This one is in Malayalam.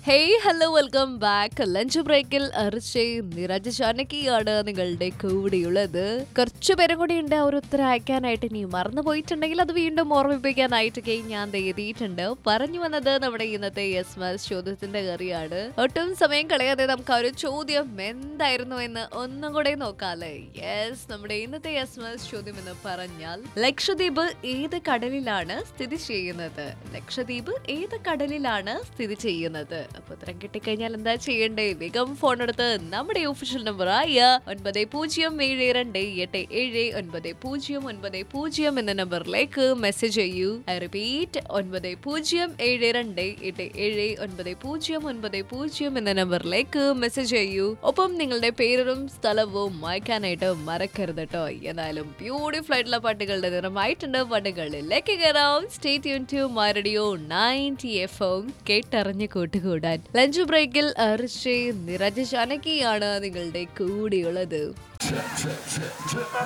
hey hello welcome back lunch ബ്രേക്കിൽ അർച്ചയ് നിരജ് ജാനകിയാണ് നിങ്ങളുടെ കൂടെയുള്ളത് കുറച്ചു പേരും കൂടി ഉണ്ട് ഒരു ഉത്തരം അയക്കാനായിട്ട് ഇനി മറന്നു പോയിട്ടുണ്ടെങ്കിൽ അത് വീണ്ടും ഓർമ്മിപ്പിക്കാനായിട്ട് ഞാൻ ദേ എഴുതിയിട്ടുണ്ട് പറഞ്ഞു വന്നത് നമ്മുടെ ഇന്നത്തെ യെസ് മസ് ചോദ്യത്തിന്റെ കറിയാണ് ഒട്ടും സമയം കളയാതെ നമുക്ക് ആ ഒരു ചോദ്യം എന്തായിരുന്നു എന്ന് ഒന്നും കൂടെ നോക്കാല്ലേ യെസ് നമ്മുടെ ഇന്നത്തെ യെസ് മസ് ചോദ്യം എന്ന് പറഞ്ഞാൽ ലക്ഷദ്വീപ് ഏത് കടലിലാണ് സ്ഥിതി ചെയ്യുന്നത് ലക്ഷദ്വീപ് ഏത് കടലിലാണ് സ്ഥിതി ചെയ്യുന്നത് അപ്പൊ ഉത്തരം കിട്ടിക്കഴിഞ്ഞാൽ എന്താ ചെയ്യണ്ടേ വേഗം ഫോൺ എടുത്ത് നമ്മുടെ ഒഫീഷ്യൽ നമ്പർ ആയ ഒൻപത് പൂജ്യം ഏഴ് രണ്ട് എട്ട് ഏഴ് ഒൻപത് പൂജ്യം ഒൻപത് പൂജ്യം എന്ന നമ്പറിലേക്ക് മെസ്സേജ് ചെയ്യൂ ഐ റിപ്പീറ്റ് ഒൻപത് പൂജ്യം ഏഴ് രണ്ട് എട്ട് ഏഴ് ഒൻപത് പൂജ്യം ഒൻപത് പൂജ്യം എന്ന നമ്പറിലേക്ക് മെസ്സേജ് ചെയ്യൂ ഒപ്പം നിങ്ങളുടെ പേരും സ്ഥലവും വായിക്കാനായിട്ട് മറക്കരുത് കേട്ടോ എന്നാലും ബ്യൂട്ടിഫുൾ ആയിട്ടുള്ള പാട്ടുകളുടെ നിറമായിട്ടുണ്ട് പാട്ടുകളിലേക്ക് കയറാം stay tune to my radio ninety F M കേട്ടറിഞ്ഞ് കൂട്ടുകൂടാൻ ലഞ്ച് ബ്രേക്കിൽ അർച്ചെ നിരജ ജാനകിയാണ് നിങ്ങളുടെ കൂടെയുള്ളത്